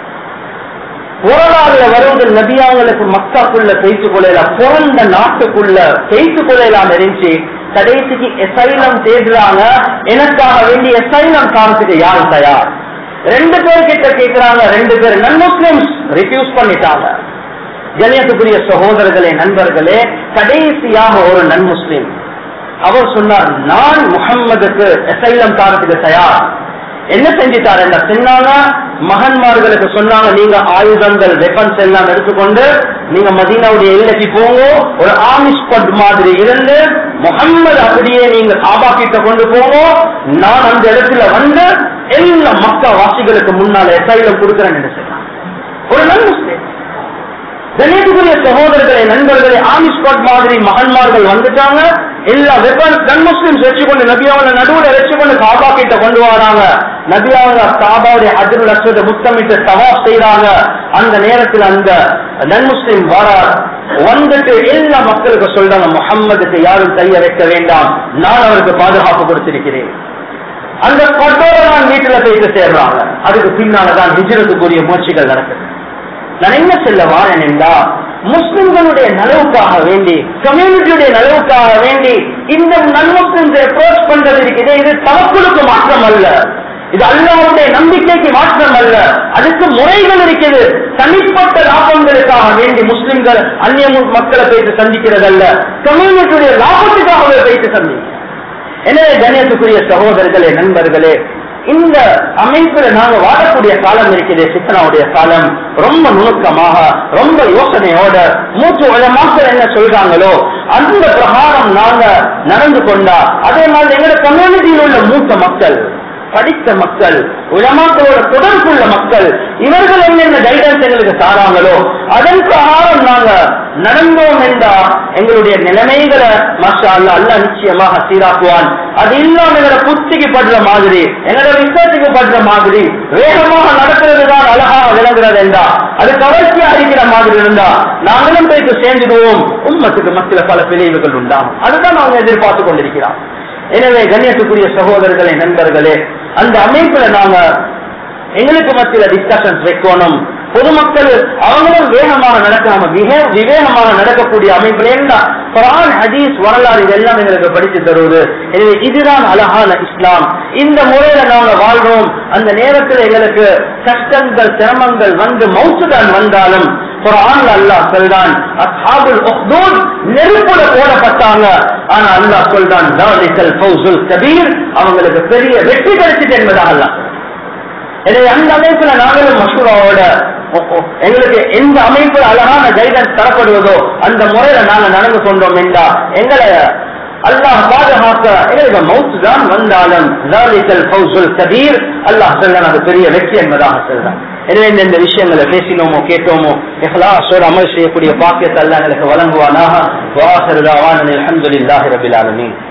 வரலாறுல வருவது நபியாங்களுக்கு மக்காக்குள்ள பேச்சு கொள்ளலாம் பிறந்த நாட்டுக்குள்ள பேச்சு கொள்ளலாம் இருந்துச்சு கடைசிக்கு எசைலம் தேடுறாங்க எனக்காக வேண்டிய எசைலம் காலத்துக்கு யார் தயார் ரெண்டு பேர் கிட்ட கேட்கிறாங்க ரெண்டு பேர் நன் முஸ்லிம்ஸ் ரிஃப்யூஸ் பண்ணிட்டாங்க கணியத்துக்குரிய சகோதரர்களே நண்பர்களே கடைசியாக ஒரு நன் முஸ்லிம் அவர் சொன்னார் நான் முகம்மதுக்கு எசைலம் காலத்துக்கு தயார் என்ன செஞ்சிட்டார் என்ன சொன்னாங்க மகன்மார்களுக்கு சொன்னாங்க நீங்க ஆயுதங்கள் வெப்பன்ஸ் எல்லாம் எடுத்துக்கொண்டு நீங்க மதீனாவுடைய எல்லைக்கு போங்க ஒரு ஆர்மி ஸ்குவாட் மாதிரி இருந்து முகம்மது அப்படியே நீங்க காபா கிட்ட கொண்டு போங்க நான் அந்த இடத்துல வந்து எல்லா மக்கள் வாசிகளுக்கு முன்னால எசைலம் கொடுக்கிறேன் என்று சொன்னாங்க ஒரு நல்ல முஸ்லீம் கணேசகுரிய சகோதரர்களே நண்பர்களே ஆர்மி ஸ்குவாட் மாதிரி மகன்மார்கள் வந்துட்டாங்க எல்லா வெப்பன் கன் முஸ்லிம்ஸ் வச்சுக்கொண்டு நபியாவோட நடுவுல வச்சுக்கொண்டு காபா கிட்ட கொண்டு வராங்க நபியாவோட காபாவுடைய அதிர் லட்சத்தை முத்தமிட்டு தவாப் செய்யறாங்க அந்த நேரத்தில் அந்த நன் முஸ்லிம் வரார் வந்துட்டு எல்லா மக்களுக்கு சொல்றாங்க முகம்மதுக்கு யாரும் கைய வைக்க வேண்டாம் நான் அவருக்கு பாதுகாப்பு கொடுத்திருக்கிறேன் அந்த கொட்டோட நான் வீட்டுல போயிட்டு சேர்றாங்க அதுக்கு பின்னாலதான் ஹிஜ்ரத்துக்குரிய முயற்சிகள் நடக்குது நான் என்ன சொல்ல வாரேன் என்றா முஸ்லிம்களுடைய நலவுக்காக வேண்டி கம்யூனிட்டியுடைய நலவுக்காக வேண்டி இந்த நன்முஸ்லிம்ஸ் அப்ரோச் பண்றது இருக்குது இது தவக்குழுக்கு மாற்றம் அல்ல இது அல்லாவுடைய நம்பிக்கைக்கு மாற்றம் அல்ல அதுக்கு முறைகள் இருக்குது தனிப்பட்ட லாபங்களுக்காக வேண்டி முஸ்லிம்கள் அந்நிய மக்களை போயிட்டு சந்திக்கிறதல்ல கம்யூனிட்டியுடைய லாபத்துக்காகவே போயிட்டு சந்திக்க எனவே கணியத்துக்குரிய சகோதரர்களே நண்பர்களே இந்த அமைப்புல நாங்க வாழக்கூடிய காலம் இருக்குது சித்தனாவுடைய காலம் ரொம்ப நுணுக்கமாக ரொம்ப யோசனையோட மூச்சு உலமாக்கள் என்ன சொல்றாங்களோ அந்த பிரகாரம் நாங்க நடந்து கொண்டா அதே மாதிரி எங்களோட கம்யூனிட்டியில் உள்ள மூத்த மக்கள் படித்த மக்கள் உலமாக்களோட தொடர்புள்ள மக்கள் இவர்கள் என்னென்ன கைடன்ஸ் எங்களுக்கு தாராங்களோ அதன் பிரகாரம் நாங்க நடந்தோம் என்றா எங்களுடைய நிலைமைகளை மஷா அல்ல அல்ல நிச்சயமாக சீராக்குவான் அது இல்லாம எங்களோட புத்திக்கு படுற மாதிரி எங்களோட ரிசர்ச்சுக்கு படுற மாதிரி வேகமாக நடக்கிறது தான் அழகாக விளங்குறது என்றா அது கவர்ச்சியா இருக்கிற மாதிரி இருந்தா நாங்களும் போய்த்து சேர்ந்துடுவோம் உம்மத்துக்கு மத்தியில பல பிரிவுகள் உண்டாகும் அதுதான் அவங்க எதிர்பார்த்து கொண்டிருக்கிறோம் எனவே கண்ணியத்துக்குரிய சகோதரர்களே நண்பர்களே அந்த அமைப்புல நாங்க எங்களுக்கு மத்தியில டிஸ்கஷன்ஸ் வைக்கணும் பொதுமக்கள் அவங்களும் வேகமாக நடக்காம மிக விவேகமாக நடக்கக்கூடிய அமைப்புல என்ன குரான் ஹதீஸ் வரலாறு இதெல்லாம் எங்களுக்கு படித்து தருவது எனவே இதுதான் அழகான இஸ்லாம் இந்த முறையில நாங்க வாழ்றோம் அந்த நேரத்தில் எங்களுக்கு கஷ்டங்கள் சிரமங்கள் வந்து மௌசுதான் வந்தாலும் குரான் அல்லாஹ் சொல்றான் அஸ்ஹாபுல் உஹ்தூத் நெருப்புல போடப்பட்டாங்க ஆனா அல்லாஹ் சொல்றான் தாலிகல் ஃபௌசுல் கபீர் அவங்களுக்கு பெரிய வெற்றி கிடைச்சிட்டு என்பதாக அல்லாஹ் எனவே அந்த அமைப்புல நாங்களும் மசூராவோட எங்களுக்கு எந்த அமைப்புல அழகான கைடன்ஸ் தரப்படுவதோ அந்த முறையில நாங்க நடந்து கொண்டோம் என்றா எங்களை அல்லாஹ் பாதுகாக்க எங்களுக்கு மவுத்து தான் வந்தாலும் கபீர் அல்லாஹ் சொல்றான் அது பெரிய வெற்றி என்பதாக சொல்றான் எனவே இந்த விஷயங்களை பேசினோமோ கேட்டோமோ இஹ்லாஸோட அமல் செய்யக்கூடிய பாக்கியத்தை அல்லாஹ் எங்களுக்கு வழங்குவானாக வாசருதாவான அல்ஹம்துலில்லாஹி ரபில் ஆலமீன்